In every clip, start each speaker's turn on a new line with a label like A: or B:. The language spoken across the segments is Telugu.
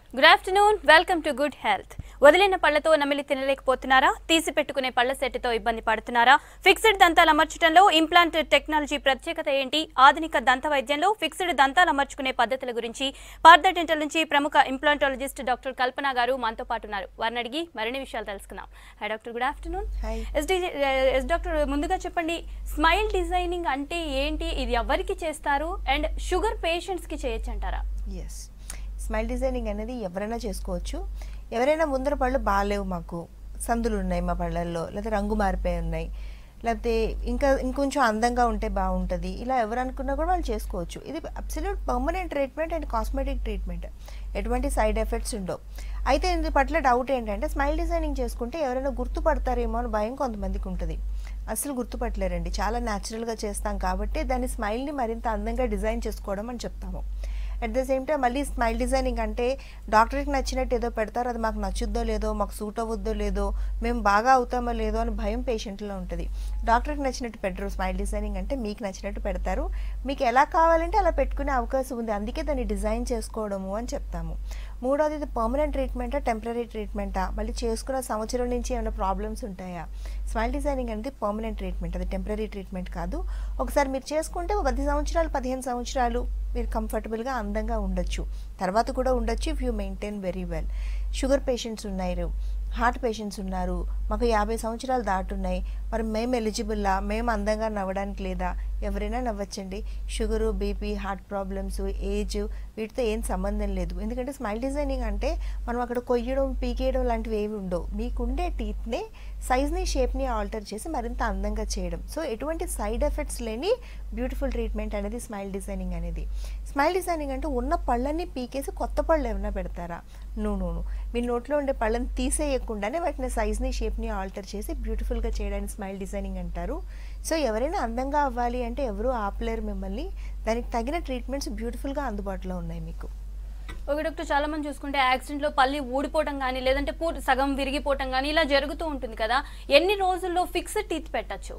A: Good afternoon welcome to good health వదిలిన పళ్లతో నమిలి తినలేకపోతున్నారా తీసి పెట్టుకునే పళ్ల సెట్తో ఇబ్బంది పడుతున్నారా ఫిక్స్డ్ దంతాలు అమర్చడంలో ఇంప్లాంట్ టెక్నాలజీ ప్రత్యేకత ఏంటి ఆధునిక దంత వైద్యంలో ఫిక్స్డ్ దంతాలు అమర్చుకునే పద్ధతుల గురించి పార్థ డెంటల్ నుంచి ప్రముఖ ఇంప్లాంటాలజిస్ట్ డాక్టర్ కల్పన గారు మనతో పాటు ఉన్నారు వారిని అడిగి మరిన్ని విషయాలు తెలుసుకుందాం hi doctor good afternoon
B: hi
A: yes డి- ఎస్ డాక్టర్ ముందుగా చెప్పండి స్మైల్ డిజైనింగ్ అంటే ఏంటి ఇది ఎవరికి చేస్తారు అండ్ షుగర్ పేషెంట్స్ కి చేయొచ్చు అంటారా
B: ఎస్ స్మైల్ డిజైనింగ్ అనేది ఎవరైనా చేసుకోవచ్చు ఎవరైనా ముందర పళ్ళు బాగాలేవు మాకు సందులు ఉన్నాయి మా పళ్ళల్లో లేకపోతే రంగు మారిపోయి ఉన్నాయి లేకపోతే ఇంకా ఇంకొంచెం అందంగా ఉంటే బాగుంటుంది ఇలా ఎవరు అనుకున్నా కూడా వాళ్ళు చేసుకోవచ్చు ఇది absolute permanent treatment and cosmetic treatment ఎటువంటి సైడ్ ఎఫెక్ట్స్ ఉండవు అయితే ఇందు పట్ల డౌట్ ఏంటంటే స్మైల్ డిజైనింగ్ చేసుకుంటే ఎవరైనా గుర్తుపడతారేమో అని భయం కొంతమందికి ఉంటుంది అసలు గుర్తుపట్టలేరండి చాలా న్యాచురల్గా చేస్తాం కాబట్టి దాని స్మైల్ని మరింత అందంగా డిజైన్ చేసుకోవడం అని చెప్తాము అట్ ద సేమ్ టైం మళ్ళీ స్మైల్ డిజైనింగ్ అంటే డాక్టర్కి నచ్చినట్టు ఏదో పెడతారు అది మాకు నచ్చుద్దో లేదో మాకు సూట్ అవ్వద్దో లేదో మేము బాగా అవుతామో లేదో అని భయం పేషెంట్లో ఉంటుంది డాక్టర్కి నచ్చినట్టు పెట్టరు స్మైల్ డిజైనింగ్ అంటే మీకు నచ్చినట్టు పెడతారు మీకు ఎలా కావాలంటే అలా పెట్టుకునే అవకాశం ఉంది అందుకే దాన్ని డిజైన్ చేసుకోవడము అని చెప్తాము మూడోది ఇది పర్మనెంట్ ట్రీట్మెంటా టెంపరీ ట్రీట్మెంటా మళ్ళీ చేసుకున్న సంవత్సరం నుంచి ఏమైనా ప్రాబ్లమ్స్ ఉంటాయా స్మైల్ డిజైనింగ్ అనేది పర్మనెంట్ ట్రీట్మెంట్ అది టెంపరీ ట్రీట్మెంట్ కాదు ఒకసారి మీరు చేసుకుంటే ఒక పది సంవత్సరాలు పదిహేను సంవత్సరాలు మీరు కంఫర్టబుల్గా అందంగా ఉండొచ్చు తర్వాత కూడా ఉండొచ్చు if you maintain very well sugar patients ఉన్నారు హార్ట్ పేషెంట్స్ ఉన్నారు మాకు యాభై సంవత్సరాలు దాటున్నాయి మరి మేము ఎలిజిబుల్లా మేము అందంగా నవ్వడానికి లేదా ఎవరైనా నవ్వచ్చండి sugar BP heart problems age వీటితో ఏం సంబంధం లేదు ఎందుకంటే స్మైల్ డిజైనింగ్ అంటే మనం అక్కడ కొయ్యడం పీకేయడం లాంటివి ఏమి ఉండవు మీకుండే టీత్నే సైజ్ని షేప్ని ఆల్టర్ చేసి మరింత అందంగా చేయడం సో ఎటువంటి సైడ్ ఎఫెక్ట్స్ లేని బ్యూటిఫుల్ ట్రీట్మెంట్ అనేది స్మైల్ డిజైనింగ్ అనేది స్మైల్ డిజైనింగ్ అంటే ఉన్న పళ్ళని పీకేసి కొత్త పళ్ళు ఏమైనా పెడతారా నో నో నో మీ నోట్లో ఉండే పళ్ళని తీసేయకుండానే వాటిని సైజ్ని షేప్ని ఆల్టర్ చేసి బ్యూటిఫుల్గా చేయడానికి స్మైల్ డిజైనింగ్ అంటారు సో ఎవరైనా అందంగా అవ్వాలి అంటే ఎవరు ఆపలేరు మిమ్మల్ని దానికి తగిన ట్రీట్మెంట్స్ బ్యూటిఫుల్గా అందుబాటులో ఉన్నాయి మీకు
A: ఒక డాక్టర్ చాలా మంది చూసుకుంటే యాక్సిడెంట్ లో పల్లి ఊడిపోవటం కానీ లేదంటే పూర్తి సగం విరిగిపోవటం కానీ ఇలా జరుగుతూ ఉంటుంది కదా ఎన్ని రోజుల్లో ఫిక్స్డ్ టీత్ పెట్టచ్చు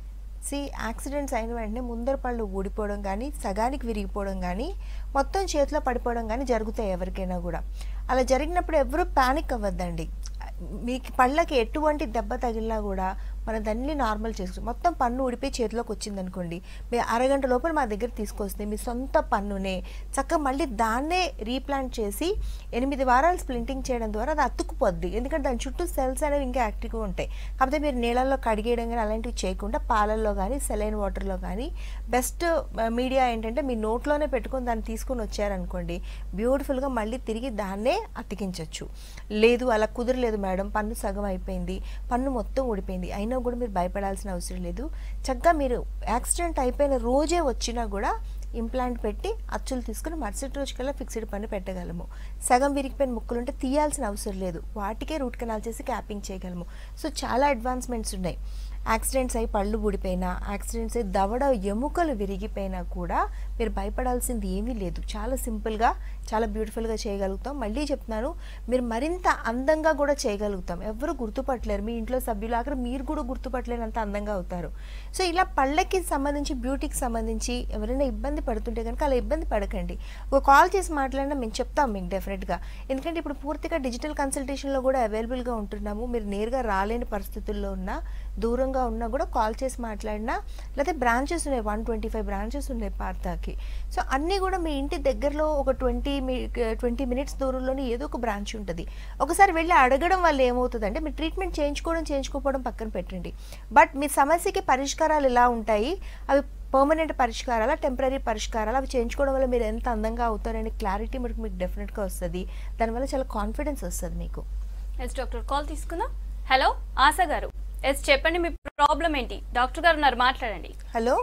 B: సి యాక్సిడెంట్స్ అయిన వెంటనే ముందర పళ్ళు ఊడిపోవడం కానీ సగానికి విరిగిపోవడం కానీ మొత్తం చేతిలో పడిపోవడం కానీ జరుగుతాయి ఎవరికైనా కూడా అలా జరిగినప్పుడు ఎవరు ప్యానిక్ అవ్వద్దండి మీకు పళ్ళకి ఎటువంటి దెబ్బ తగిలినా కూడా మనం దాన్ని నార్మల్ చేసుకోవచ్చు మొత్తం పన్ను ఊడిపోయి చేతిలోకి వచ్చింది అనుకోండి మీరు అరగంట లోపల మా దగ్గర తీసుకొస్తే మీ సొంత పన్నునే చక్కగా మళ్ళీ దాన్నే రీప్లాంట్ చేసి ఎనిమిది వారాలు స్ప్లింటింగ్ చేయడం ద్వారా అది అతుక్కుపోద్ది ఎందుకంటే దాని చుట్టూ సెల్స్ అనేవి ఇంకా యాక్టివ్గా ఉంటాయి కాకపోతే మీరు నీళ్ళల్లో కడిగేయడం కానీ అలాంటివి చేయకుండా పాలల్లో కానీ సెలైన్ వాటర్లో కానీ బెస్ట్ మీడియా ఏంటంటే మీ నోట్లోనే పెట్టుకొని దాన్ని తీసుకొని వచ్చారనుకోండి బ్యూటిఫుల్గా మళ్ళీ తిరిగి దాన్నే అతికించవచ్చు లేదు అలా కుదరలేదు మేడం పన్ను సగం అయిపోయింది పన్ను మొత్తం ఊడిపోయింది అయినా కూడా మీరు భయపడాల్సిన అవసరం లేదు చక్కగా మీరు యాక్సిడెంట్ అయిపోయిన రోజే వచ్చినా కూడా ఇంప్లాంట్ పెట్టి అచ్చులు తీసుకుని మరుసటి రోజుకల్లా ఫిక్స్డ్ పన్ను పెట్టగలము సగం విరిగిపోయిన ముక్కలుంటే తీయాల్సిన అవసరం లేదు వాటికే రూట్ కెనాల్ చేసి క్యాపింగ్ చేయగలము సో చాలా అడ్వాన్స్మెంట్స్ ఉన్నాయి యాక్సిడెంట్స్ అయి పళ్ళు ఊడిపోయినా యాక్సిడెంట్స్ అయి దవడ ఎముకలు విరిగిపోయినా కూడా మీరు భయపడాల్సింది ఏమీ లేదు చాలా సింపుల్గా చాలా బ్యూటిఫుల్గా చేయగలుగుతాం మళ్ళీ చెప్తున్నాను మీరు మరింత అందంగా కూడా చేయగలుగుతాం ఎవరు గుర్తుపట్టలేరు మీ ఇంట్లో సభ్యులాగా మీరు కూడా గుర్తుపట్టలేనంత అందంగా అవుతారు సో ఇలా పళ్ళకి సంబంధించి బ్యూటీకి సంబంధించి ఎవరైనా ఇబ్బంది పడుతుంటే కనుక అలా ఇబ్బంది పడకండి ఒక కాల్ చేసి మాట్లాడినా మేము చెప్తాం మీకు డెఫినెట్గా ఎందుకంటే ఇప్పుడు పూర్తిగా డిజిటల్ కన్సల్టేషన్లో కూడా అవైలబుల్గా ఉంటున్నాము మీరు నేరుగా రాలేని పరిస్థితుల్లో ఉన్నా దూరంగా ఉన్నా కూడా కాల్ చేసి మాట్లాడినా లేకపోతే బ్రాంచెస్ ఉన్నాయి వన్ ట్వంటీ ఫైవ్ బ్రాంచెస్ ఉన్నాయి పార్తాకి సో అన్నీ కూడా మీ ఇంటి దగ్గరలో ఒక ట్వంటీ ట్వంటీ మినిట్స్ దూరంలోనే ఏదో ఒక బ్రాంచ్ ఉంటుంది ఒకసారి వెళ్ళి అడగడం వల్ల ఏమవుతుందంటే మీరు ట్రీట్మెంట్ చేయించుకోవడం చేయించుకోకపోవడం పక్కన పెట్టండి బట్ మీ సమస్యకి పరిష్కారాలు ఎలా ఉంటాయి అవి పర్మనెంట్ పరిష్కారాలా టెంపరీ పరిష్కారాలు అవి చేయించుకోవడం వల్ల మీరు ఎంత అందంగా అవుతారనే క్లారిటీ మీకు మీకు డెఫినెట్గా వస్తుంది దానివల్ల చాలా కాన్ఫిడెన్స్ వస్తుంది మీకు
A: ఎస్ డాక్టర్ కాల్ తీసుకుందాం హలో ఆశ గారు ఎస్ చెప్పండి మీ ప్రాబ్లం ఏంటి డాక్టర్ గారు ఉన్నారు మాట్లాడండి
B: హలో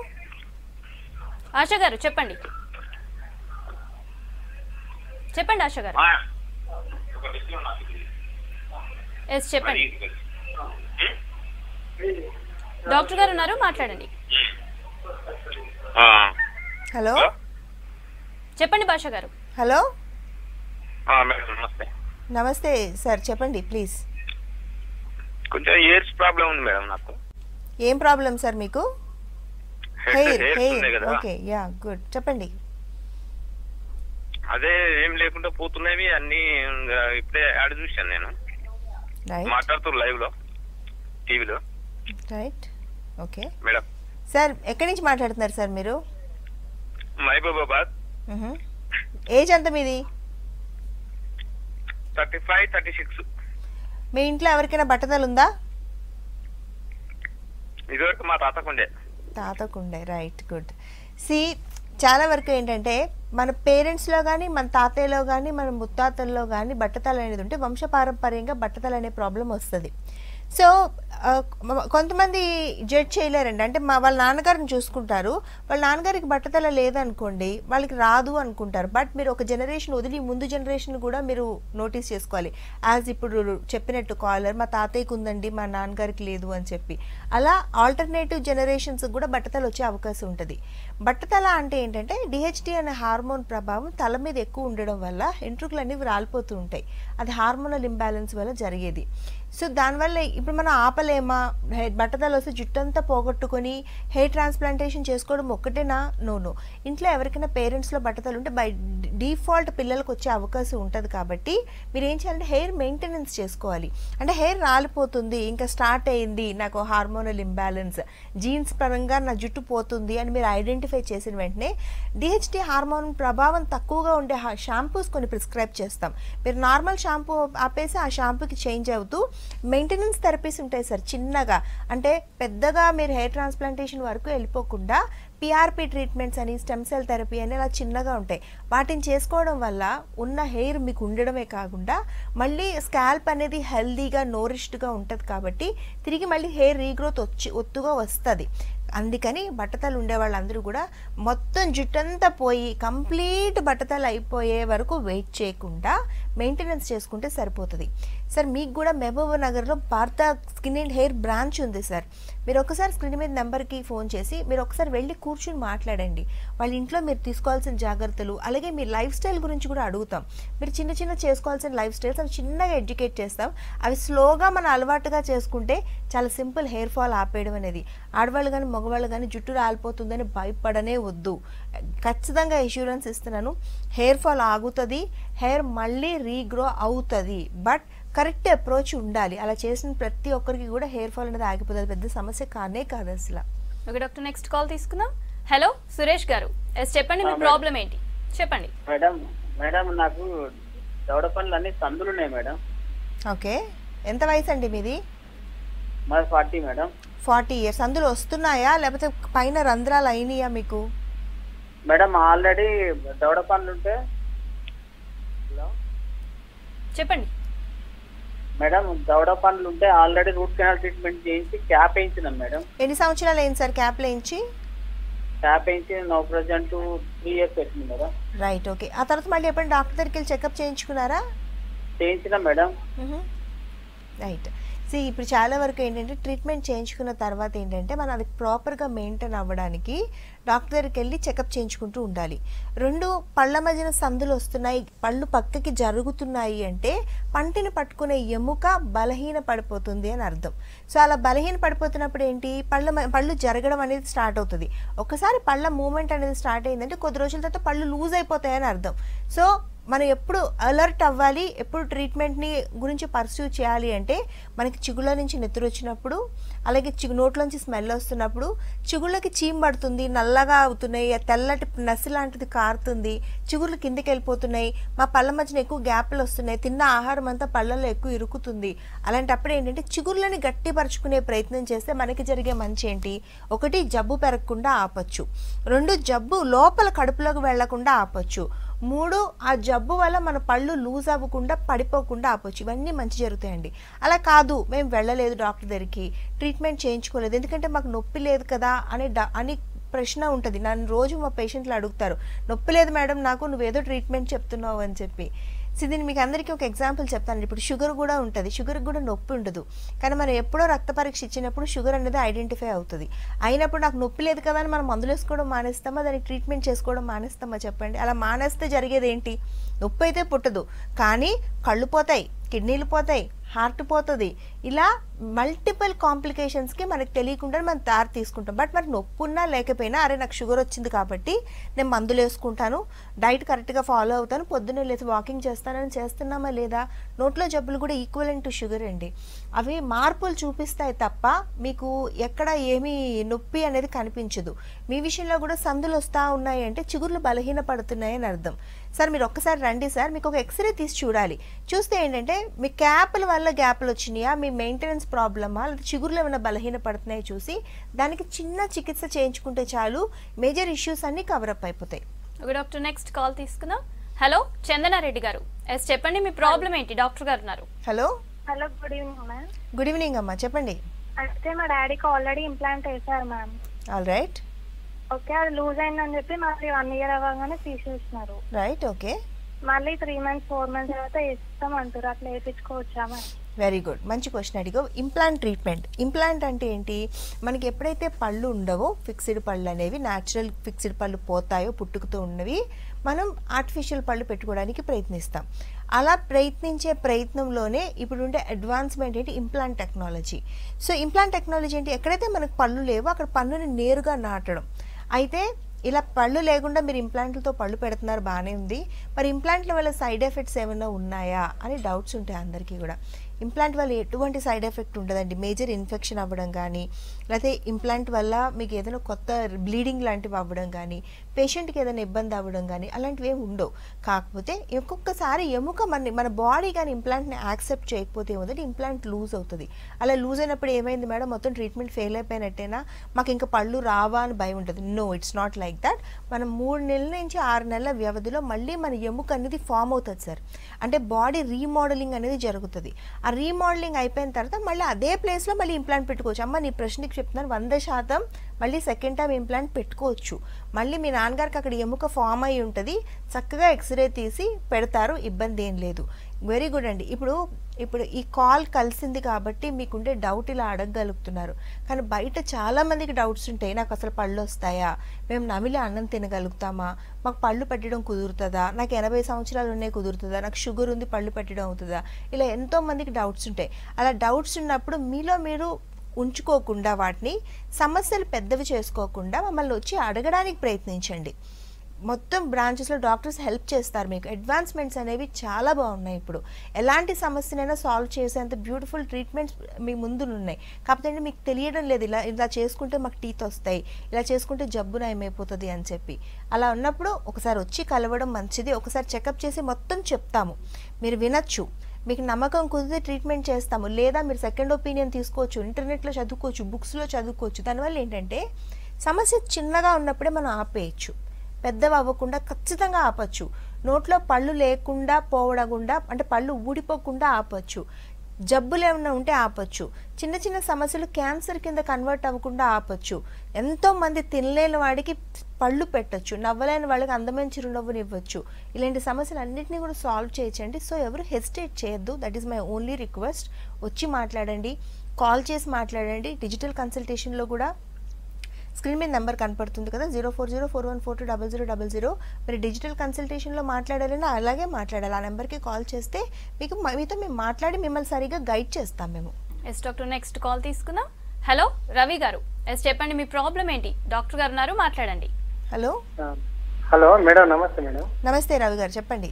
A: ఆశ గారు చెప్పండి చెప్పండి ఆశ గారు ఎస్ చెప్పండి డాక్టర్ గారు ఉన్నారు మాట్లాడండి
B: హలో
A: చెప్పండి భాష గారు
B: హలో
C: మేడం నమస్తే
B: నమస్తే సార్ చెప్పండి ప్లీజ్
C: కొంచెం ఇయర్స్ ప్రాబ్లం ఉంది మేడం నాకు
B: ఏం ప్రాబ్లం సార్ మీకు
C: హెయిర్
B: హెయిర్
C: హెయిర్స్
B: హెయిర్
C: ఉన్నాయి కదా
B: ఓకే యా గుడ్ చెప్పండి
C: అదే ఏం లేకుండా పోతున్నవి అన్ని ఇంకా ఇప్పుడే యాడ్ చూశాను నేను
B: రైట్
C: మాట్లాడుతున్నారు లైవ్ లో టీవీలో
B: రైట్ ఓకే
C: మేడం
B: సార్ ఎక్కడి నుంచి మాట్లాడుతున్నారు సార్ మీరు
C: మహబూబాబాద్
B: మ్హూ. ఏజ్ ఎంత మీది
C: థర్టీ ఫైవ్ థర్టీ సిక్స్
B: మీ ఇంట్లో ఎవరికైనా బట్టతలు ఉందా
C: ఇదివరకు మా తాతకుండే
B: తాతకుండే రైట్ గుడ్ సి చాలా వరకు ఏంటంటే మన పేరెంట్స్లో కానీ మన తాతయ్యలో కానీ మన ముత్తాతల్లో కానీ బట్టతలు అనేది ఉంటే వంశపారంపర్యంగా బట్టతలు అనే ప్రాబ్లం వస్తుంది సో ఆ, మ- కొంతమంది జడ్జ్ చేయలేరండి అంటే మా వాళ్ళ నాన్నగారిని చూసుకుంటారు వాళ్ళ నాన్నగారికి బట్టతల లేదనుకోండి వాళ్ళకి రాదు అనుకుంటారు బట్ మీరు ఒక జనరేషన్ వదిలి ముందు జనరేషన్ కూడా మీరు నోటీస్ చేసుకోవాలి యాజ్ ఇప్పుడు చెప్పినట్టు కాలర్ మా తాతయ్యకి ఉందండి మా నాన్నగారికి లేదు అని చెప్పి అలా ఆల్టర్నేటివ్ జనరేషన్స్ కూడా బట్టతల వచ్చే అవకాశం ఉంటుంది బట్టతల అంటే ఏంటంటే డిహెచ్డి అనే హార్మోన్ ప్రభావం తల మీద ఎక్కువ ఉండడం వల్ల ఎంట్రుకలు అనేవి రాలిపోతూ ఉంటాయి అది హార్మోనల్ ఇంబ్యాలెన్స్ వల్ల జరిగేది సో దానివల్ల ఇప్పుడు మనం ఆపలేమా హె- బట్టతల వస్తే జుట్టంతా పోగొట్టుకొని హెయిర్ ట్రాన్స్ప్లాంటేషన్ చేసుకోవడం ఒక్కటేనా నో నో ఇంట్లో ఎవరికైనా పేరెంట్స్లో బట్టతలు ఉంటే బై డిఫాల్ట్ పిల్లలకు వచ్చే అవకాశం ఉంటుంది కాబట్టి మీరు ఏం చేయాలంటే హెయిర్ మెయింటెనెన్స్ చేసుకోవాలి అంటే హెయిర్ రాలిపోతుంది ఇంకా స్టార్ట్ అయింది నాకు హార్మోనల్ ఇంబ్యాలెన్స్ జీన్స్ పరంగా నా జుట్టు పోతుంది అని మీరు ఐడెంటిఫై చేసిన వెంటనే డిహెచ్డి హార్మోన్ ప్రభావం తక్కువగా ఉండే షాంపూస్ కొన్ని ప్రిస్క్రైబ్ చేస్తాం మీరు నార్మల్ షాంపూ ఆపేసి ఆ షాంపూకి చేంజ్ అవుతూ మెయింటెనెన్స్ థెరపీస్ ఉంటాయి సార్ చిన్నగా అంటే పెద్దగా మీరు హెయిర్ ట్రాన్స్ప్లాంటేషన్ వరకు వెళ్ళిపోకుండా పిఆర్పి ట్రీట్మెంట్స్ అని స్టెమ్ సెల్ థెరపీ అని అలా చిన్నగా ఉంటాయి వాటిని చేసుకోవడం వల్ల ఉన్న హెయిర్ మీకు ఉండడమే కాకుండా మళ్ళీ స్కాల్ప్ అనేది హెల్దీగా నోరిష్డ్గా ఉంటుంది కాబట్టి తిరిగి మళ్ళీ హెయిర్ రీగ్రోత్ వచ్చి ఒత్తుగా వస్తుంది అందుకని బట్టతలు ఉండే వాళ్ళందరూ కూడా మొత్తం జుట్టంతా పోయి కంప్లీట్ బట్టతలు అయిపోయే వరకు వెయిట్ చేయకుండా మెయింటెనెన్స్ చేసుకుంటే సరిపోతుంది సార్ మీకు కూడా మహబూబ్ నగర్లో Bharat skin and hair branch ఉంది సార్ మీరు ఒకసారి స్క్రీన్ మీద నెంబర్కి ఫోన్ చేసి మీరు ఒకసారి వెళ్ళి కూర్చుని మాట్లాడండి వాళ్ళ ఇంట్లో మీరు తీసుకోవాల్సిన జాగ్రత్తలు అలాగే మీ లైఫ్ స్టైల్ గురించి కూడా అడుగుతాం మీరు చిన్న చిన్న చేసుకోవాల్సిన లైఫ్ స్టైల్స్ అవి చిన్నగా ఎడ్యుకేట్ చేస్తాం అవి స్లోగా మన అలవాటుగా చేసుకుంటే చాలా సింపుల్ హెయిర్ ఫాల్ ఆపేయడం అనేది ఆడవాళ్ళు కానీ మగవాళ్ళు కానీ జుట్టు రాలిపోతుందని భయపడనే వద్దు ఖచ్చితంగా ఇన్సూరెన్స్ ఇస్తున్నాను హెయిర్ ఫాల్ ఆగుతుంది హెయిర్ మళ్ళీ రీగ్రో అవుతుంది బట్ కరెక్ట్ అప్రోచ్ ఉండాలి అలా చేసిన ప్రతి ఒక్కరికి కూడా హెయిర్ ఫాల్ అనేది ఆగిపోతుంది పెద్ద సమస్య కానే కాదు అసలు
A: ఓకే డాక్టర్ నెక్స్ట్ కాల్ తీసుకుందాం హలో సురేష్ గారు ఎస్ చెప్పండి మీ
D: ఆ, మేడం.
A: ప్రాబ్లం ఏంటి చెప్పండి
D: మేడం మేడం నాకు దవడ పనులు అన్ని సందులు ఉన్నాయి మేడం
B: ఓకే ఎంత వయసు అండి మీది
D: మాది ఫార్టీ మేడం
B: ఫార్టీ ఇయర్స్ అందులో వస్తున్నాయా లేకపోతే పైన రంధ్రాలు అయినాయా మీకు
D: మేడం ఆల్రెడీ దవడ పనులు ఉంటే హలో
A: చెప్పండి
D: మేడం దవడ పనులు ఉంటే ఆల్రెడీ రూట్ కెనాల్ ట్రీట్మెంట్ చేయించి క్యాప్ వేయించినాం మేడం
B: ఎన్ని సంవత్సరాలు అయింది సార్ క్యాప్ లేంచి
D: క్యాప్ వేయించి నో ప్రజెంట్ త్రీ ఇయర్స్ వచ్చింది మేడం
B: రైట్ ఓకే ఆ తర్వాత మళ్ళీ ఎప్పుడైనా డాక్టర్ దగ్గరికి వెళ్ళి చెకప్ చేయించుకున్నారా
D: చేయించినాం మేడం
B: రైట్ సో ఇప్పుడు చాలా వరకు ఏంటంటే ట్రీట్మెంట్ చేయించుకున్న తర్వాత ఏంటంటే మనం అది ప్రాపర్గా మెయింటైన్ అవ్వడానికి డాక్టర్ దగ్గరికి వెళ్ళి చెకప్ చేయించుకుంటూ ఉండాలి రెండు పళ్ళ మధ్యన సందులు వస్తున్నాయి పళ్ళు పక్కకి జరుగుతున్నాయి అంటే పంటిని పట్టుకునే ఎముక బలహీన పడిపోతుంది అని అర్థం సో అలా బలహీన పడిపోతున్నప్పుడు ఏంటి పళ్ళ మ- పళ్ళు జరగడం అనేది స్టార్ట్ అవుతుంది ఒకసారి పళ్ళ మూమెంట్ అనేది స్టార్ట్ అయిందంటే కొద్ది రోజుల తర్వాత పళ్ళు లూజ్ అయిపోతాయని అర్థం సో మనం ఎప్పుడు అలర్ట్ అవ్వాలి ఎప్పుడు ట్రీట్మెంట్ని గురించి పర్సూ చేయాలి అంటే మనకి చిగుళ్ళ నుంచి నెత్తురు వచ్చినప్పుడు అలాగే చిగు నోట్లోంచి స్మెల్ వస్తున్నప్పుడు చిగుళ్ళకి చీమ్ పడుతుంది నల్లగా అవుతున్నాయి ఆ తెల్లటి నసి లాంటిది కారుతుంది చిగుళ్ళు కిందకి వెళ్ళిపోతున్నాయి మా పళ్ళ మధ్యన ఎక్కువ గ్యాప్లు వస్తున్నాయి తిన్న ఆహారం అంతా పళ్ళల్లో ఎక్కువ ఇరుకుతుంది అలాంటప్పుడు ఏంటంటే చిగుర్లని గట్టిపరుచుకునే ప్రయత్నం చేస్తే మనకి జరిగే మంచి ఏంటి ఒకటి జబ్బు పెరగకుండా ఆపచ్చు రెండు జబ్బు లోపల కడుపులోకి వెళ్లకుండా ఆపచ్చు మూడు ఆ జబ్బు వల్ల మన పళ్ళు లూజ్ అవ్వకుండా పడిపోకుండా ఆపొచ్చు ఇవన్నీ మంచి జరుగుతాయండి అలా కాదు మేము వెళ్ళలేదు డాక్టర్ దగ్గరికి ట్రీట్మెంట్ చేయించుకోలేదు ఎందుకంటే మాకు నొప్పి లేదు కదా అని డా- అని ప్రశ్న ఉంటుంది నన్ను రోజు మా పేషెంట్లు అడుగుతారు నొప్పి లేదు మేడం నాకు నువ్వేదో ట్రీట్మెంట్ చెప్తున్నావు అని చెప్పి సో దీన్ని మీకు అందరికీ ఒక ఎగ్జాంపుల్ చెప్తాను ఇప్పుడు షుగర్ కూడా ఉంటుంది షుగర్కి కూడా నొప్పి ఉండదు కానీ మనం ఎప్పుడో రక్త పరీక్ష ఇచ్చినప్పుడు షుగర్ అనేది ఐడెంటిఫై అవుతుంది అయినప్పుడు నాకు నొప్పి లేదు కదా అని మనం మందులు వేసుకోవడం మానేస్తామా దానికి ట్రీట్మెంట్ చేసుకోవడం మానేస్తామా చెప్పండి అలా మానేస్తే జరిగేది ఏంటి నొప్పి అయితే పుట్టదు కానీ కళ్ళు పోతాయి కిడ్నీలు పోతాయి హార్ట్ పోతుంది ఇలా మల్టిపుల్ కాంప్లికేషన్స్కి మనకు తెలియకుండా మనం దారి తీసుకుంటాం బట్ మనకు నొప్పి ఉన్నా లేకపోయినా అరే నాకు షుగర్ వచ్చింది కాబట్టి నేను మందులు వేసుకుంటాను డైట్ కరెక్ట్గా ఫాలో అవుతాను పొద్దున్నే లేచి వాకింగ్ చేస్తానని చేస్తున్నామా లేదా నోట్లో జబ్బులు కూడా ఈక్వలెంట్ టు షుగర్ అండి అవి మార్పులు చూపిస్తాయి తప్ప మీకు ఎక్కడ ఏమీ నొప్పి అనేది కనిపించదు మీ విషయంలో కూడా సందులు వస్తూ ఉన్నాయి అంటే చిగుర్లు బలహీన పడుతున్నాయి అని అర్థం సార్ మీరు ఒక్కసారి రండి సార్ మీకు ఒక ఎక్స్రే తీసి చూడాలి చూస్తే ఏంటంటే మీ క్యాప్ల వల్ల గ్యాప్లు వచ్చినాయా మీ మెయింటెనెన్స్ ప్రాబ్లమా లేదా చిగుర్లు ఏమైనా బలహీన పడుతున్నాయో చూసి దానికి చిన్న చికిత్స చేయించుకుంటే చాలు మేజర్ ఇష్యూస్ అన్నీ కవరప్ అయిపోతాయి
A: ఒక డాక్టర్ నెక్స్ట్ కాల్ తీసుకుందాం హలో చందనారెడ్డి గారు ఎస్ చెప్పండి మీ ప్రాబ్లం ఏంటి డాక్టర్ గారు ఉన్నారు
B: hello
E: hello good evening ma'am
B: good evening అమ్మా చెప్పండి
E: అయితే మా డాడీకి ఆల్రెడీ ఇంప్లాంట్ వేశారు మ్యామ్
B: ఆల్ రైట్
E: ఓకే అది లూజ్ అయిందని చెప్పి మళ్ళీ వన్ ఇయర్ అవ్వగానే తీసేసినారు
B: రైట్ ఓకే
E: మళ్ళీ త్రీ మంత్స్ ఫోర్ మంత్స్ తర్వాత వేస్తాం అంటారు అట్లా వేయించుకోవచ్చా మ్యామ్
B: వెరీ గుడ్ మంచి క్వశ్చన్ అడిగో ఇంప్లాంట్ ట్రీట్మెంట్ ఇంప్లాంట్ అంటే ఏంటి మనకి ఎప్పుడైతే పళ్ళు ఉండవో ఫిక్స్డ్ పళ్ళు అనేవి న్యాచురల్ ఫిక్స్డ్ పళ్ళు పోతాయో పుట్టుకుతూ ఉన్నవి మనం ఆర్టిఫిషియల్ పళ్ళు పెట్టుకోవడానికి ప్రయత్నిస్తాం అలా ప్రయత్నించే ప్రయత్నంలోనే ఇప్పుడు ఉండే అడ్వాన్స్మెంట్ ఏంటి implant technology so implant technology ఏంటి ఎక్కడైతే మనకు పళ్ళు లేవో అక్కడ పన్నుని నేరుగా నాటడం అయితే ఇలా పళ్ళు లేకుండా మీరు ఇంప్లాంట్లతో పళ్ళు పెడుతున్నారు బాగానే ఉంది మరి ఇంప్లాంట్ల వల్ల సైడ్ ఎఫెక్ట్స్ ఏమైనా ఉన్నాయా అని డౌట్స్ ఉంటాయి అందరికీ కూడా ఇంప్లాంట్ వల్ల ఎటువంటి సైడ్ ఎఫెక్ట్ ఉండదండి మేజర్ ఇన్ఫెక్షన్ అవ్వడం కానీ లేకపోతే ఇంప్లాంట్ వల్ల మీకు ఏదైనా కొత్త బ్లీడింగ్ లాంటివి అవ్వడం కానీ పేషెంట్కి ఏదైనా ఇబ్బంది అవ్వడం కానీ అలాంటివి ఏమి ఉండవు కాకపోతే ఒక్కొక్కసారి ఎముక మన మన బాడీ కానీ ఇంప్లాంట్ని యాక్సెప్ట్ చేయకపోతే ఏమవుతుంది ఇంప్లాంట్ లూజ్ అవుతుంది అలా లూజ్ అయినప్పుడు ఏమైంది మేడం మొత్తం ట్రీట్మెంట్ ఫెయిల్ అయిపోయినట్టేనా మాకు ఇంకా పళ్ళు రావా అని భయం ఉంటుంది no it's not like that మనం మూడు నెలల నుంచి ఆరు నెలల వ్యవధిలో మళ్ళీ మన ఎముక అనేది ఫామ్ అవుతుంది సార్ అంటే బాడీ రీమోడలింగ్ అనేది జరుగుతుంది ఆ రీమోడలింగ్ అయిపోయిన తర్వాత మళ్ళీ అదే ప్లేస్లో మళ్ళీ ఇంప్లాంట్ పెట్టుకోవచ్చు అమ్మ నీ ప్రశ్నకి చెప్తున్నాను వంద శాతం మళ్ళీ సెకండ్ టైం ఇంప్లాంట్ పెట్టుకోవచ్చు మళ్ళీ మీ నాన్నగారికి అక్కడ ఎముక ఫామ్ అయి ఉంటుంది చక్కగా ఎక్స్రే తీసి పెడతారు ఇబ్బంది ఏం లేదు వెరీ గుడ్ అండి ఇప్పుడు ఇప్పుడు ఈ కాల్ కలిసింది కాబట్టి మీకుండే డౌట్ ఇలా అడగగలుగుతున్నారు కానీ బయట చాలా మందికి డౌట్స్ ఉంటాయి నాకు అసలు పళ్ళు వస్తాయా మేము నమిలి అన్నం తినగలుగుతామా మాకు పళ్ళు పెట్టడం కుదురుతుందా నాకు ఎనభై సంవత్సరాలు ఉన్నాయి కుదురుతుందా నాకు షుగర్ ఉంది పళ్ళు పెట్టడం అవుతుందా ఇలా ఎంతో మందికి డౌట్స్ ఉంటాయి అలా డౌట్స్ ఉన్నప్పుడు మీలో మీరు ఉంచుకోకుండా వాటిని సమస్యలు పెద్దవి చేసుకోకుండా మమ్మల్ని వచ్చి అడగడానికి ప్రయత్నించండి మొత్తం బ్రాంచెస్లో డాక్టర్స్ హెల్ప్ చేస్తారు మీకు అడ్వాన్స్మెంట్స్ అనేవి చాలా బాగున్నాయి ఇప్పుడు ఎలాంటి సమస్యనైనా సాల్వ్ చేసేంత బ్యూటిఫుల్ ట్రీట్మెంట్స్ మీ ముందు ఉన్నాయి కాకపోతే ఏంటి మీకు తెలియడం లేదు ఇలా ఇలా చేసుకుంటే మాకు టీత్ వస్తాయి ఇలా చేసుకుంటే జబ్బు నయమైపోతుంది అని చెప్పి అలా ఉన్నప్పుడు ఒకసారి వచ్చి కలవడం మంచిది ఒకసారి చెకప్ చేసి మొత్తం చెప్తాము మీరు వినొచ్చు మీకు నమ్మకం కుదిరితే ట్రీట్మెంట్ చేస్తాము లేదా మీరు సెకండ్ ఒపీనియన్ తీసుకోవచ్చు ఇంటర్నెట్లో చదువుకోవచ్చు బుక్స్లో చదువుకోవచ్చు దానివల్ల ఏంటంటే సమస్య చిన్నగా ఉన్నప్పుడే మనం ఆపేయచ్చు పెద్దవి అవ్వకుండా ఖచ్చితంగా ఆపచ్చు నోట్లో పళ్ళు లేకుండా పోవడకుండా అంటే పళ్ళు ఊడిపోకుండా ఆపచ్చు జబ్బులు ఏమైనా ఉంటే ఆపచ్చు చిన్న చిన్న సమస్యలు క్యాన్సర్ కింద కన్వర్ట్ అవ్వకుండా ఆపచ్చు ఎంతో మంది తినలేని వాడికి పళ్ళు పెట్టచ్చు నవ్వలేని వాళ్ళకి అందమైన చిరునవ్వుని ఇవ్వచ్చు ఇలాంటి సమస్యలు అన్నింటినీ కూడా సాల్వ్ చేయొచ్చండి సో ఎవరు హెసిటేట్ చేయొద్దు that is my only request వచ్చి మాట్లాడండి కాల్ చేసి మాట్లాడండి డిజిటల్ కన్సల్టేషన్లో కూడా స్క్రీన్ మీద నెంబర్ కనపడుతుంది కదా zero four zero four one four two double zero double zero మీరు డిజిటల్ కన్సల్టేషన్లో మాట్లాడాలని అలాగే మాట్లాడాలి ఆ నెంబర్కి కాల్ చేస్తే మీకు మ- మీతో మేము మాట్లాడి మిమ్మల్ని సరిగా గైడ్ చేస్తాం మేము
A: ఎస్ డాక్టర్ నెక్స్ట్ కాల్ తీసుకుందాం హలో రవి గారు ఎస్ చెప్పండి మీ ప్రాబ్లం ఏంటి డాక్టర్ గారు ఉన్నారు మాట్లాడండి
B: హలో
F: హలో మేడం నమస్తే మేడం
B: నమస్తే రవి గారు చెప్పండి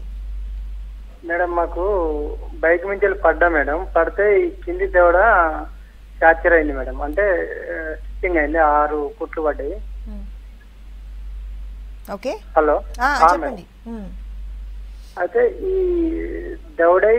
F: మేడం మాకు బైక్ నుంచి వెళ్ళి పడ్డా మేడం పడితే ఈ కింది దేవడ ఫ్రాక్చర్ అయింది మేడం అంటే స్టిచ్చింగ్ అయింది ఆరు కుట్లు పడ్డాయి
B: ఓకే
F: హలో
B: ఆ,
F: ఆ,
B: చెప్పండి
F: మేడం.
B: ఉమ్.
F: అయితే ఈ దవడై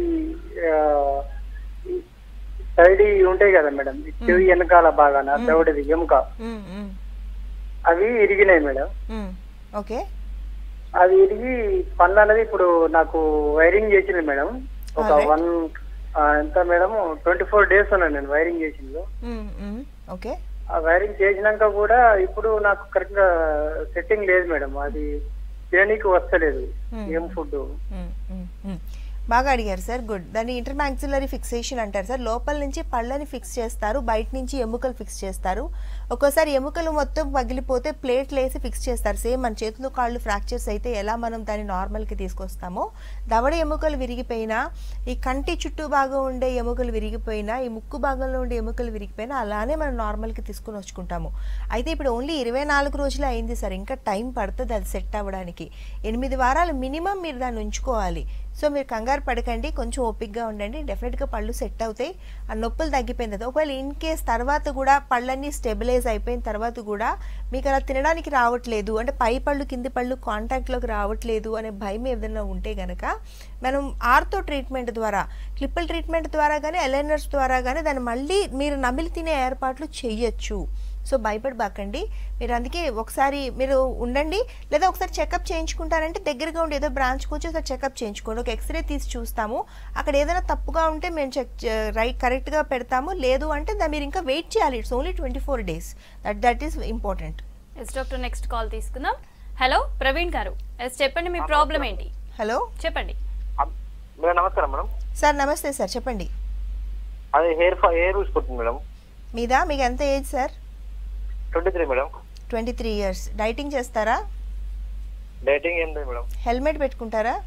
F: సైడ్ ఉంటాయి కదా మేడం ఈ చెవి వెనకాల బాగాన దవడది ఎముక
B: ఉమ్, ఉమ్,
F: అవి ఇరిగినాయి మేడం
B: ఉమ్. ఓకే
F: అది ఇరిగి పన్ను అనేది ఇప్పుడు నాకు వైరింగ్ చేసింది మేడం ఒక
B: Alright.
F: వన్ ఎంత మేడం ట్వంటీ ఫోర్ డేస్ ఉన్నాను నేను వైరింగ్ చేసింది
B: ఉమ్, ఉమ్. ఓకే
F: ఆ వైరింగ్ చేసినాక కూడా ఇప్పుడు నాకు కరెక్ట్ గా సెట్టింగ్ లేదు మేడం అది చేయనీకి వస్తలేదు
B: Hmm.
F: ఏం ఫుడ్
B: ఉమ్, ఉమ్, ఉమ్. బాగా అడిగారు సార్ గుడ్ దాన్ని ఇంటర్మాక్సిలరీ ఫిక్సేషన్ అంటారు సార్ లోపల నుంచి పళ్ళని ఫిక్స్ చేస్తారు బయట నుంచి ఎముకలు ఫిక్స్ చేస్తారు ఒక్కోసారి ఎముకలు మొత్తం పగిలిపోతే ప్లేట్లు వేసి ఫిక్స్ చేస్తారు సేమ్ మన చేతులు కాళ్ళు ఫ్రాక్చర్స్ అయితే ఎలా మనం దాన్ని నార్మల్కి తీసుకొస్తామో దవడ ఎముకలు విరిగిపోయినా ఈ కంటి చుట్టూ భాగం ఉండే ఎముకలు విరిగిపోయినా ఈ ముక్కు భాగంలో ఉండే ఎముకలు విరిగిపోయినా అలానే మనం నార్మల్కి తీసుకుని వచ్చుకుంటాము అయితే ఇప్పుడు ఓన్లీ ఇరవై నాలుగు రోజులే అయింది సార్ ఇంకా టైం పడుతుంది అది సెట్ అవ్వడానికి ఎనిమిది వారాలు మినిమం మీరు దాన్ని ఉంచుకోవాలి సో మీరు కంగారు పడకండి కొంచెం ఓపిక్గా ఉండండి డెఫినెట్గా పళ్ళు సెట్ అవుతాయి ఆ నొప్పులు తగ్గిపోయిన తర్వాత ఒకవేళ ఇన్ కేస్ తర్వాత కూడా పళ్ళన్నీ స్టెబిలైజ్ అయిపోయిన తర్వాత కూడా మీకు అలా తినడానికి రావట్లేదు అంటే పై పళ్ళు కింది పళ్ళు కాంటాక్ట్లోకి రావట్లేదు అనే భయం ఏదైనా ఉంటే గనక మనం ఆర్తో ట్రీట్మెంట్ ద్వారా క్లిప్పుల ట్రీట్మెంట్ ద్వారా కానీ ఎలైనర్స్ ద్వారా కానీ దాన్ని మళ్ళీ మీరు నమిలి తినే ఏర్పాట్లు చెయ్యొచ్చు సో భయపడబాకండి మీరు అందుకే ఒకసారి మీరు ఉండండి లేదా ఒకసారి చెకప్ చేయించుకుంటారంటే దగ్గరగా ఉండి ఏదో బ్రాంచ్కి వచ్చి ఒకసారి చెకప్ చేయించుకోండి ఒక ఎక్స్రే తీసి చూస్తాము అక్కడ ఏదైనా తప్పుగా ఉంటే మేము చెక్ రైట్ కరెక్ట్గా పెడతాము లేదు అంటే దా మీరు ఇంకా వెయిట్ చేయాలి it's only twenty four days that that is important
A: yes doctor next call తీసుకుందాం హలో ప్రవీణ్ గారు ఎస్ చెప్పండి మీ ప్రాబ్లం ఏంటి
B: హలో
A: చెప్పండి
G: మేడం నమస్కారం మేడం
B: సార్ నమస్తే సార్ చెప్పండి
G: అది హెయిర్ ఫా హెయిర్ ఊసిపోతుంది మేడం
B: మీదా మీకు ఎంత age sir
G: twenty three madam
B: twenty three years dieting చేస్తారా
G: డైటింగ్ ఏం లేదు మేడం
B: హెల్మెట్ పెట్టుకుంటారా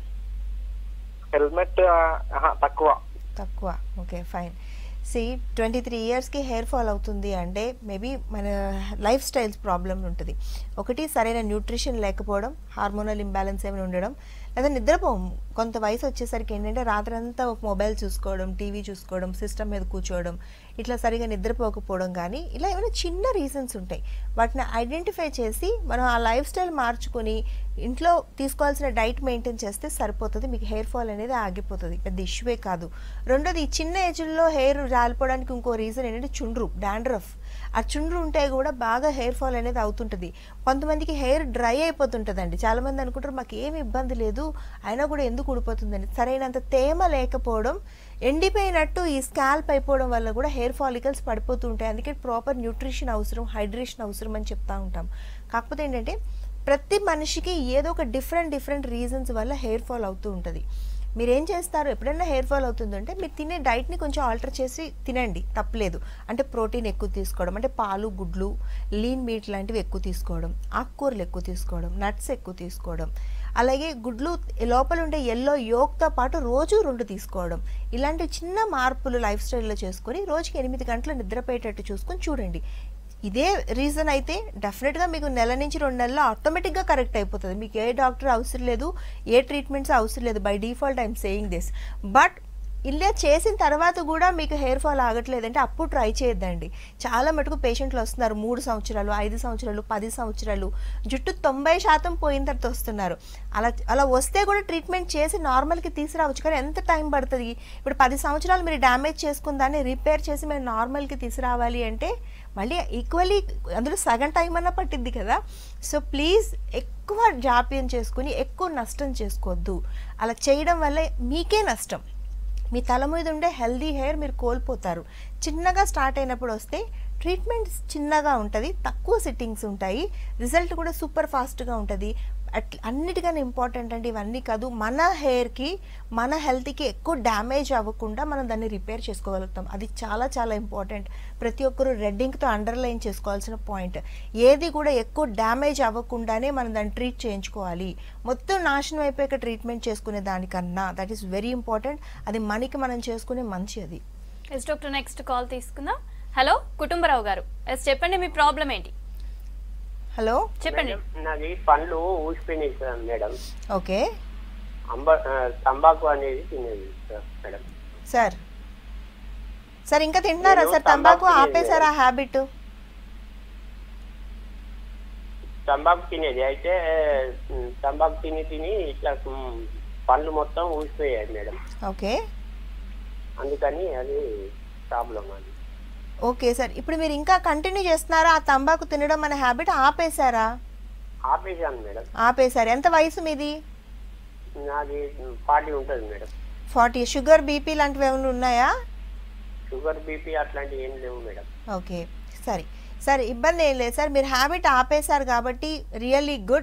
G: హెల్మెట్ తక్కువ
B: తక్కువ okay fine see twenty three ఇయర్స్కి హెయిర్ ఫాల్ అవుతుంది అంటే మేబీ మన లైఫ్ స్టైల్స్ ప్రాబ్లం ఉంటుంది ఒకటి సరైన న్యూట్రిషన్ లేకపోవడం హార్మోనల్ ఇంబ్యాలెన్స్ ఏమైనా ఉండడం లేదా నిద్రపోం కొంత వయసు వచ్చేసరికి ఏంటంటే రాత్రంతా ఒక మొబైల్ చూసుకోవడం టీవీ చూసుకోవడం సిస్టమ్ మీద కూర్చోవడం ఇట్లా సరిగా నిద్రపోకపోవడం కానీ ఇలా ఏమైనా చిన్న రీజన్స్ ఉంటాయి వాటిని ఐడెంటిఫై చేసి మనం ఆ లైఫ్ స్టైల్ మార్చుకొని ఇంట్లో తీసుకోవాల్సిన డైట్ మెయింటైన్ చేస్తే సరిపోతుంది మీకు హెయిర్ ఫాల్ అనేది ఆగిపోతుంది పెద్ద ఇష్యూవే కాదు రెండోది ఈ చిన్న ఏజ్లో హెయిర్ రాలిపోవడానికి ఇంకో రీజన్ ఏంటంటే చుండ్రు డాండ్రఫ్ ఆ చుండ్రు ఉంటే కూడా బాగా హెయిర్ ఫాల్ అనేది అవుతుంటుంది కొంతమందికి హెయిర్ డ్రై అయిపోతుంటుందండి చాలామంది అనుకుంటారు మాకు ఏమి ఇబ్బంది లేదు అయినా కూడా ఎందుకు ఊడిపోతుందని సరైనంత తేమ లేకపోవడం ఎండిపోయినట్టు ఈ స్కాల్ప్ అయిపోవడం వల్ల కూడా హెయిర్ ఫాలికల్స్ పడిపోతూ ఉంటాయి అందుకే ప్రాపర్ న్యూట్రిషన్ అవసరం హైడ్రేషన్ అవసరం అని చెప్తా ఉంటాం కాకపోతే ఏంటంటే ప్రతి మనిషికి ఏదో ఒక డిఫరెంట్ డిఫరెంట్ రీజన్స్ వల్ల హెయిర్ ఫాల్ అవుతూ ఉంటుంది మీరు ఏం చేస్తారు ఎప్పుడైనా హెయిర్ ఫాల్ అవుతుందంటే మీరు తినే డైట్ని కొంచెం ఆల్టర్ చేసి తినండి తప్పలేదు అంటే ప్రోటీన్ ఎక్కువ తీసుకోవడం అంటే పాలు గుడ్లు లీన్ మీట్ లాంటివి ఎక్కువ తీసుకోవడం ఆకుకూరలు ఎక్కువ తీసుకోవడం నట్స్ ఎక్కువ తీసుకోవడం అలాగే గుడ్లు లోపల ఉండే ఎల్లో యోక్తో పాటు రోజు రెండు తీసుకోవడం ఇలాంటి చిన్న మార్పులు లైఫ్ స్టైల్లో చేసుకొని రోజుకి ఎనిమిది గంటలు నిద్రపోయేటట్టు చూసుకొని చూడండి ఇదే రీజన్ అయితే డెఫినెట్గా మీకు నెల నుంచి రెండు నెలల్లో ఆటోమేటిక్గా కరెక్ట్ అయిపోతుంది మీకు ఏ డాక్టర్ అవసరం లేదు ఏ ట్రీట్మెంట్స్ అవసరం లేదు by default I'm saying this but ఇలా చేసిన తర్వాత కూడా మీకు హెయిర్ ఫాల్ ఆగట్లేదంటే అప్పుడు ట్రై చేయొద్దండి చాలా మటుకు పేషెంట్లు వస్తున్నారు మూడు సంవత్సరాలు ఐదు సంవత్సరాలు పది సంవత్సరాలు జుట్టు తొంభై శాతం పోయిన తర్వాత వస్తున్నారు అలా అలా వస్తే కూడా ట్రీట్మెంట్ చేసి నార్మల్కి తీసుకురావచ్చు కానీ ఎంత టైం పడుతుంది ఇప్పుడు పది సంవత్సరాలు మీరు డ్యామేజ్ చేసుకున్న దాన్ని రిపేర్ చేసి మీరు నార్మల్కి తీసుకురావాలి అంటే మళ్ళీ ఈక్వల్లీ అందులో సగం టైం అన్నా పట్టిద్ది కదా సో ప్లీజ్ ఎక్కువ జాప్యం చేసుకుని ఎక్కువ నష్టం చేసుకోవద్దు అలా చేయడం వల్ల మీకే నష్టం మీ తల మీద ఉండే హెల్దీ హెయిర్ మీరు కోల్పోతారు చిన్నగా స్టార్ట్ అయినప్పుడు వస్తే ట్రీట్మెంట్ చిన్నగా ఉంటుంది తక్కువ సిట్టింగ్స్ ఉంటాయి రిజల్ట్ కూడా సూపర్ ఫాస్ట్గా ఉంటుంది అట్ అన్నిటికన్నా ఇంపార్టెంట్ అంటే ఇవన్నీ కాదు మన హెయిర్కి మన హెల్త్కి ఎక్కువ డ్యామేజ్ అవ్వకుండా మనం దాన్ని రిపేర్ చేసుకోగలుగుతాం అది చాలా చాలా ఇంపార్టెంట్ ప్రతి ఒక్కరు రెడ్డింగ్తో అండర్లైన్ చేసుకోవాల్సిన పాయింట్ ఏది కూడా ఎక్కువ డ్యామేజ్ అవ్వకుండానే మనం దాన్ని ట్రీట్ చేయించుకోవాలి మొత్తం నాశనం అయిపోయాక ట్రీట్మెంట్ చేసుకునే దానికన్నా దట్ ఈస్ వెరీ ఇంపార్టెంట్ అది మనకి మనం చేసుకునే మంచి అది
A: ఎస్ డాక్టర్ నెక్స్ట్ కాల్ తీసుకుందాం హలో కుటుంబరావు గారు ఎస్ చెప్పండి మీ ప్రాబ్లం ఏంటి
B: హలో
A: చెప్పండి
H: మేడం, నాది పండ్లు ఊసిపోయినాయి సార్ మేడం
B: ఓకే
H: అంబ ఆ, తంబాకు అనేది తినేది సార్ మేడం
B: సార్ సార్ ఇంకా తింటున్నారా
H: నేను
B: సార్ తంబాకు
H: తంబాకు
B: ఆపేశారా హ్యాబిట్
H: తంబాకు తినేది అయితే ఉమ్, తంబాకు తిని తిని ఇట్లా ఉమ్, పండ్లు మొత్తం ఊసిపోయాయి మేడం
B: ఓకే
H: అందుకని అది ప్రాబ్లం అది
B: ఓకే సార్ ఇప్పుడు మీరు ఇంకా కంటిన్యూ చేస్తున్నారా ఆ తంబాకు తినడం అనే హ్యాబిట్ ఆపేశారా
H: ఆపేసాను మేడం
B: ఆపేశారు ఎంత వయసు మీది
H: నాది పార్టీ ఉంటుంది మేడం
B: ఫార్టీ షుగర్ బీపీ లాంటివి ఏమైనా ఉన్నాయా
H: షుగర్ బీపీ అట్లాంటివి ఏం లేవు మేడం
B: ఓకే సరే సార్ ఇబ్బంది ఏం లేదు సార్ మీరు హ్యాబిట్ ఆపేశారు కాబట్టి రియల్లీ గుడ్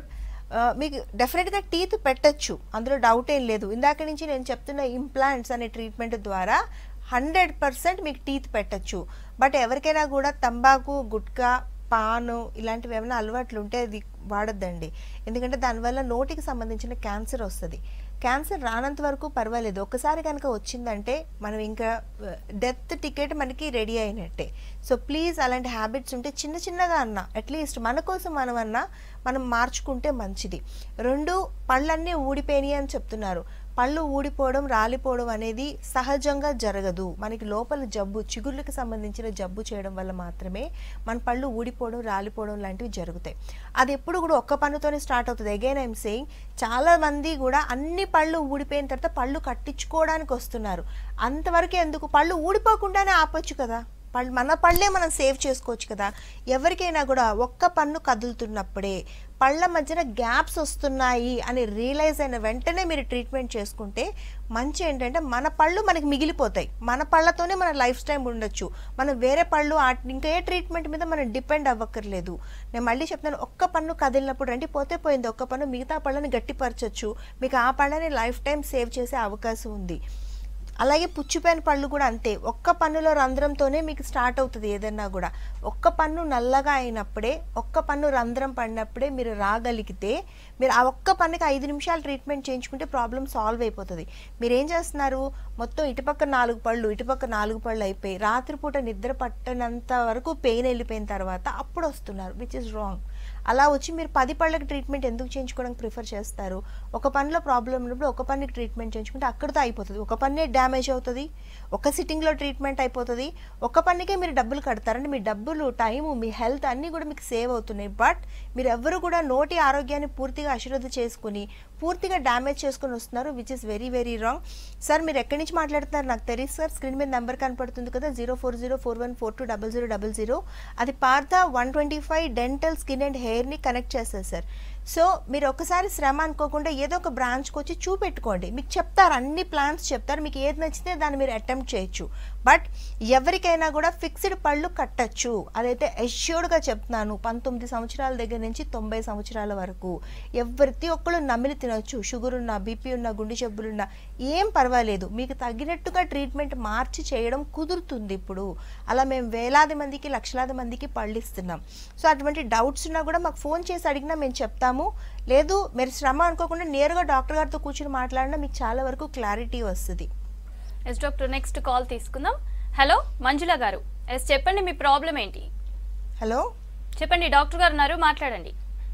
B: ఆ, మీకు డెఫినెట్గా టీత్ పెట్టచ్చు అందులో డౌట్ ఏం లేదు ఇందాక నుంచి నేను చెప్తున్న ఇంప్లాంట్స్ అనే ట్రీట్మెంట్ ద్వారా హండ్రెడ్ పర్సెంట్ మీకు టీత్ పెట్టచ్చు బట్ ఎవరికైనా కూడా తంబాకు గుట్కా పాను ఇలాంటివి ఏమైనా అలవాట్లు ఉంటే అది వాడొద్దండి ఎందుకంటే దానివల్ల నోటికి సంబంధించిన క్యాన్సర్ వస్తుంది క్యాన్సర్ రానంత వరకు పర్వాలేదు ఒక్కసారి కనుక వచ్చిందంటే మనం ఇంకా డెత్ టికెట్ మనకి రెడీ అయినట్టే సో ప్లీజ్ అలాంటి హ్యాబిట్స్ ఉంటే చిన్న చిన్నగా అన్నా అట్లీస్ట్ మన కోసం మనం అన్నా మనం మార్చుకుంటే మంచిది రెండు పళ్ళన్నీ ఊడిపోయినాయి అని చెప్తున్నారు పళ్ళు ఊడిపోవడం రాలిపోవడం అనేది సహజంగా జరగదు మనకి లోపల జబ్బు చిగుర్లకు సంబంధించిన జబ్బు చేయడం వల్ల మాత్రమే మన పళ్ళు ఊడిపోవడం రాలిపోవడం లాంటివి జరుగుతాయి అది ఎప్పుడు కూడా ఒక్క పన్నుతోనే స్టార్ట్ అవుతుంది అగైన్ ఐఎమ్ సేయింగ్ చాలా మంది కూడా అన్ని పళ్ళు ఊడిపోయిన తర్వాత పళ్ళు కట్టించుకోవడానికి వస్తున్నారు అంతవరకు ఎందుకు పళ్ళు ఊడిపోకుండానే ఆపొచ్చు కదా పళ్ళు మన పళ్ళే మనం సేవ్ చేసుకోవచ్చు కదా ఎవరికైనా కూడా ఒక్క పన్ను కదులుతున్నప్పుడే పళ్ళ మధ్యన గ్యాప్స్ వస్తున్నాయి అని రియలైజ్ అయిన వెంటనే మీరు ట్రీట్మెంట్ చేసుకుంటే మంచి ఏంటంటే మన పళ్ళు మనకి మిగిలిపోతాయి మన పళ్ళతోనే మన లైఫ్ టైం ఉండొచ్చు మనం వేరే పళ్ళు ఆ- ఇంకా ఏ ట్రీట్మెంట్ మీద మనం డిపెండ్ అవ్వక్కర్లేదు నేను మళ్ళీ చెప్తాను ఒక్క పన్ను కదిలినప్పుడు రండి పోతే పోయింది ఒక్క పన్ను మిగతా పళ్ళని గట్టిపరచచ్చు మీకు ఆ పళ్ళని లైఫ్ టైం సేవ్ చేసే అవకాశం ఉంది అలాగే పుచ్చిపోయిన పళ్ళు కూడా అంతే ఒక్క పన్నులో రంధ్రంతోనే మీకు స్టార్ట్ అవుతుంది ఏదన్నా కూడా ఒక్క పన్ను నల్లగా అయినప్పుడే ఒక్క పన్ను రంధ్రం పడినప్పుడే మీరు రాగలిగితే మీరు ఆ ఒక్క పన్నుకి ఐదు నిమిషాలు ట్రీట్మెంట్ చేయించుకుంటే ప్రాబ్లం సాల్వ్ అయిపోతుంది మీరు ఏం చేస్తున్నారు మొత్తం ఇటుపక్క నాలుగు పళ్ళు ఇటుపక్క నాలుగు పళ్ళు అయిపోయి రాత్రిపూట నిద్ర పట్టనంత వరకు పెయిన్ వెళ్ళిపోయిన తర్వాత అప్పుడు వస్తున్నారు విచ్ ఇస్ రాంగ్ అలా వచ్చి మీరు పది పళ్ళకి ట్రీట్మెంట్ ఎందుకు చేయించుకోవడానికి ప్రిఫర్ చేస్తారు ఒక పనిలో ప్రాబ్లం ఉన్నప్పుడు ఒక పనికి ట్రీట్మెంట్ చేయించుకుంటే అక్కడితో అయిపోతుంది ఒక పన్నే డ్యామేజ్ అవుతుంది ఒక సిట్టింగ్లో ట్రీట్మెంట్ అయిపోతుంది ఒక పన్నుకే మీరు డబ్బులు కడతారంటే మీ డబ్బులు టైము మీ హెల్త్ అన్నీ కూడా మీకు సేవ్ అవుతున్నాయి బట్ మీరు ఎవ్వరు కూడా నోటి ఆరోగ్యాన్ని పూర్తిగా అశ్రద్ధ చేసుకుని పూర్తిగా డ్యామేజ్ చేసుకుని వస్తున్నారు which is very very wrong sir మీరు ఎక్కడి నుంచి మాట్లాడుతున్నారు నాకు తెలియదు సార్ స్క్రీన్ మీద నెంబర్ కనపడుతుంది కదా zero four zero four one four two double zero double zero అది Partha one twenty five dental skin and హెయిర్ని కనెక్ట్ చేస్తారు సార్ సో మీరు ఒకసారి శ్రమ అనుకోకుండా ఏదో ఒక బ్రాంచ్కి వచ్చి చూపెట్టుకోండి మీకు చెప్తారు అన్ని ప్లాన్స్ చెప్తారు మీకు ఏది నచ్చితే దాన్ని మీరు అటెంప్ట్ చేయొచ్చు బట్ ఎవరికైనా కూడా ఫిక్స్డ్ పళ్ళు కట్టచ్చు అదైతే అష్యూర్డ్గా చెప్తున్నాను పంతొమ్మిది సంవత్సరాల దగ్గర నుంచి తొంభై సంవత్సరాల వరకు ఎవరి ఒక్కళ్ళు నమిలి తినొచ్చు షుగర్ ఉన్నా బీపీ ఉన్నా గుండె జబ్బులున్నా ఏం పర్వాలేదు మీకు తగినట్టుగా ట్రీట్మెంట్ మార్చి చేయడం కుదురుతుంది ఇప్పుడు అలా మేము వేలాది మందికి లక్షలాది మందికి పళ్ళు ఇస్తున్నాం సో అటువంటి డౌట్స్ ఉన్నా కూడా మాకు ఫోన్ చేసి అడిగినా మేము చెప్తాము లేదు మీరు శ్రమ అనుకోకుండా నేరుగా డాక్టర్ గారితో కూర్చొని మాట్లాడినా మీకు చాలా వరకు క్లారిటీ వస్తుంది
A: ఎస్ డాక్టర్ నెక్స్ట్ కాల్ తీసుకుందాం హలో మంజుల గారు ఎస్ చెప్పండి మీ ప్రాబ్లం ఏంటి
B: హలో
A: చెప్పండి డాక్టర్ గారు ఉన్నారు మాట్లాడండి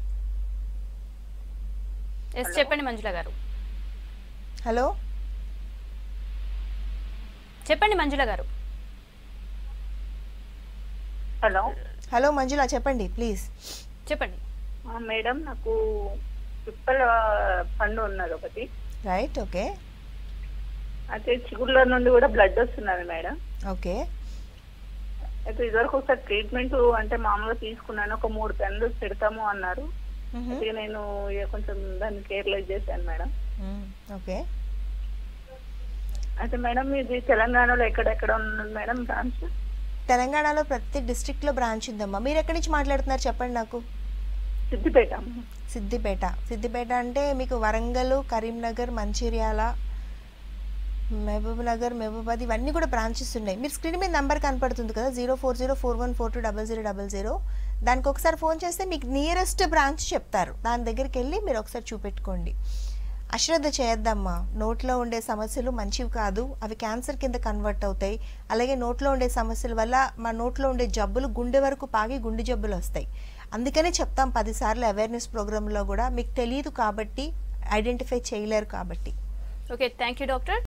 A: ఎస్ చెప్పండి మంజుల గారు
B: హలో
A: చెప్పండి మంజుల గారు
I: హలో
B: హలో మంజుల చెప్పండి ప్లీజ్
A: చెప్పండి
I: ఆ, మేడం నాకు పిప్పల పండు ఉన్నది ఒకటి
B: రైట్ ఓకే
I: అయితే చిగుళ్ళ నుండి కూడా బ్లడ్ వస్తున్నది మేడం
B: ఓకే
I: అయితే ఇదివరకు ఒకసారి ట్రీట్మెంట్ అంటే మామూలుగా తీసుకున్నాను ఒక మూడు పెన్లు పెడతాము అన్నారు అయితే నేను ఇక కొంచెం దాన్ని కేర్లెస్ చేశాను మేడం
B: ఓకే
I: అయితే మేడం ఇది తెలంగాణలో ఎక్కడెక్కడ ఉన్నది మేడం బ్రాంచ్
B: తెలంగాణలో ప్రతి డిస్ట్రిక్ట్లో బ్రాంచ్ ఉందమ్మా మీరు ఎక్కడి నుంచి మాట్లాడుతున్నారు చెప్పండి నాకు
I: సిద్దిపేట
B: సిద్దిపేట సిద్దిపేట అంటే మీకు వరంగల్ కరీంనగర్ మంచిర్యాల మహబూబ్ నగర్ మహబూబాద్ ఇవన్నీ కూడా బ్రాంచెస్ ఉన్నాయి మీరు స్క్రీన్ మీద నెంబర్ కనపడుతుంది కదా zero four zero four one four two double zero double zero దానికి ఒకసారి ఫోన్ చేస్తే మీకు నియరెస్ట్ బ్రాంచ్ చెప్తారు దాని దగ్గరికి వెళ్ళి మీరు ఒకసారి చూపెట్టుకోండి అశ్రద్ధ చేయొద్దమ్మా నోట్లో ఉండే సమస్యలు మంచివి కాదు అవి క్యాన్సర్ కింద కన్వర్ట్ అవుతాయి అలాగే నోట్లో ఉండే సమస్యల వల్ల మా నోట్లో ఉండే జబ్బులు గుండె వరకు పాగి గుండె జబ్బులు వస్తాయి అందుకనే చెప్తాం పదిసార్లు అవేర్నెస్ ప్రోగ్రాంలో కూడా మీకు తెలియదు కాబట్టి ఐడెంటిఫై చేయలేరు కాబట్టి
A: ఓకే థ్యాంక్ యూ డాక్టర్